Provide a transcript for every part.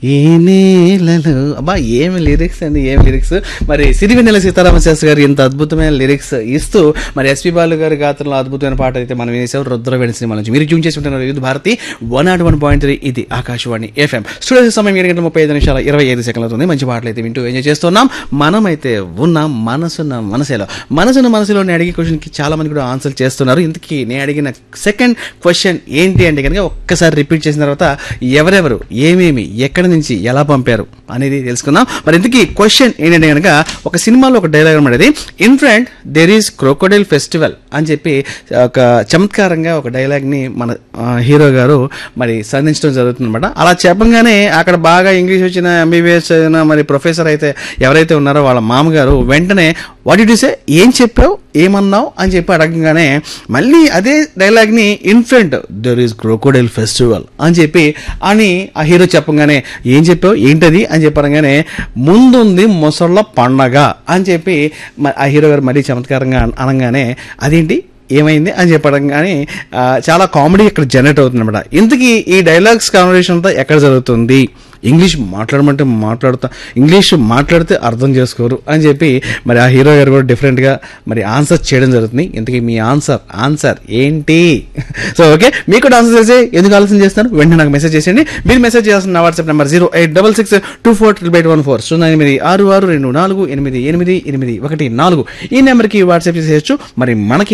ఏ నేలలో అబ్బా ఏమి లిరిక్స్ అండి ఏమి లిరిక్స్ మరి సిరివెన్నెల సీతారామ శాస్త్రి గారు ఇంత అద్భుతమైన లిరిక్స్ ఇస్తూ మరి ఎస్పి బాలు గారి గాత్రంలో అద్భుతమైన పాట అయితే మనం వేసాం రుద్ర వెడి సినిమా నుంచి మీరు ట్యూన్ చేసి ఉంటున్నారు youth Bharati one nought one point three ఇది ఆకాశవాణి ఎఫ్ఎం స్టూడియో సమయం ఏడు గంటల ముప్పై ఐదు నిమిషాల ఇరవై ఐదు సెకండ్లు అవుతుంది మంచి పాటలు అయితే వింటూ ఎంజాయ్ చేస్తున్నాం మనమైతే ఉన్నాం మనసున్న మనసేలో మనసున్న మనసులో నేను అడిగే క్వశ్చన్కి చాలా మంది కూడా ఆన్సర్ చేస్తున్నారు ఇంతకీ నేను అడిగిన సెకండ్ క్వశ్చన్ ఏంటి అంటే కనుక ఒక్కసారి రిపీట్ చేసిన తర్వాత ఎవరెవరు ఏమేమి ఎక్కడి నుంచి ఎలా పంపారు అనేది తెలుసుకుందాం మరి ఇంతకీ క్వశ్చన్ ఏంటంటే కనుక ఒక సినిమాలో ఒక డైలాగ్ అనమాట in front there is crocodile festival అని చెప్పి ఒక చమత్కారంగా ఒక డైలాగ్ని మన ఆ, హీరో గారు మరి సంధించడం జరుగుతుంది అనమాట అలా చెప్పంగానే అక్కడ బాగా ఇంగ్లీష్ వచ్చిన ఎంబీబీఎస్ చదివిన మరి ప్రొఫెసర్ అయితే ఎవరైతే ఉన్నారో వాళ్ళ మామగారు వెంటనే వాట్ యు సే ఏం చెప్పావు ఏమన్నావు అని చెప్పి అడగగానే మళ్ళీ అదే డైలాగ్ని in front there is crocodile festival అని చెప్పి అని ఆ హీరో చెప్పగానే ఏం చెప్పావు ఏంటది అని చెప్పనగానే ముందుంది ముసళ్ళ పండగ అని చెప్పి మ- ఆ హీరో గారు మరీ చమత్కారంగా అన- అనగానే అదేంటి ఏమైంది అని చెప్పడం కానీ ఆ, చాలా కామెడీ ఇక్కడ జనరేట్ అవుతుంది అనమాట ఇంతకీ ఈ డైలాగ్స్ కాన్వర్సేషన్ అంతా ఎక్కడ జరుగుతుంది ఇంగ్లీష్ మాట్లాడమంటే మాట్లాడుతా ఇంగ్లీష్ మాట్లాడితే అర్థం చేసుకోరు అని చెప్పి మరి ఆ హీరో గారు కూడా డిఫరెంట్గా మరి ఆన్సర్ చేయడం జరుగుతుంది ఇంతకీ మీ ఆన్సర్ ఆన్సర్ ఏంటి సో ఓకే మీకు కూడా ఆన్సర్ చేసి ఎందుకు ఆలోచన చేస్తారు వెంటనే నాకు మెసేజ్ చేసేయండి మీరు మెసేజ్ చేయాల్సిన నా WhatsApp number zero eight double six two four triple eight one four సున్నా ఎనిమిది ఆరు ఆరు రెండు నాలుగు ఎనిమిది ఎనిమిది ఎనిమిది ఒకటి నాలుగు ఈ నెంబర్కి వాట్సాప్ చేసేయచ్చు మరి మనకి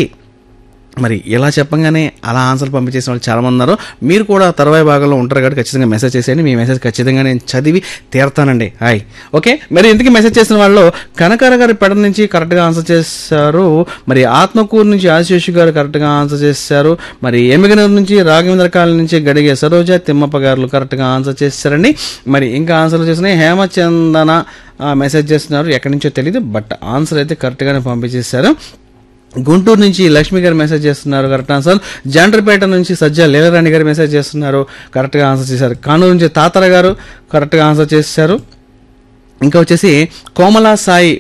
మరి ఇలా చెప్పంగానే అలా ఆన్సర్ పంపించేసిన వాళ్ళు చాలా మంది ఉన్నారు మీరు కూడా తర్వాయి భాగంలో ఉంటారు కాబట్టి ఖచ్చితంగా మెసేజ్ చేసేయండి మీ మెసేజ్ ఖచ్చితంగా నేను చదివి తీరతానండి హాయ్ ఓకే మరి ఇంతకీ మెసేజ్ చేసిన వాళ్ళు కనకార గారి పెడ నుంచి కరెక్ట్గా ఆన్సర్ చేశారు మరి ఆత్మకూరు నుంచి ఆశిష్ గారు కరెక్ట్గా ఆన్సర్ చేశారు మరి ఎమ్మిగనూరు నుంచి రాఘవేంద్ర కాలనీ నుంచి గడిగే సరోజ తిమ్మప్ప గారు కరెక్ట్గా ఆన్సర్ చేశారండి మరి ఇంకా ఆన్సర్లు చేసినాయి హేమచందన ఆ, మెసేజ్ చేస్తున్నారు ఎక్కడి నుంచో తెలియదు బట్ ఆన్సర్ అయితే కరెక్ట్గానే పంపించేశారు గుంటూరు నుంచి లక్ష్మి గారు మెసేజ్ చేస్తున్నారు కరెక్ట్ ఆన్సర్ జాండ్రపేట నుంచి సజ్జా లీలరాణి గారు మెసేజ్ చేస్తున్నారు కరెక్ట్గా ఆన్సర్ చేశారు కానూరు నుంచి తాతర గారు కరెక్ట్గా ఆన్సర్ చేశారు ఇంకా వచ్చేసి కోమలా సాయి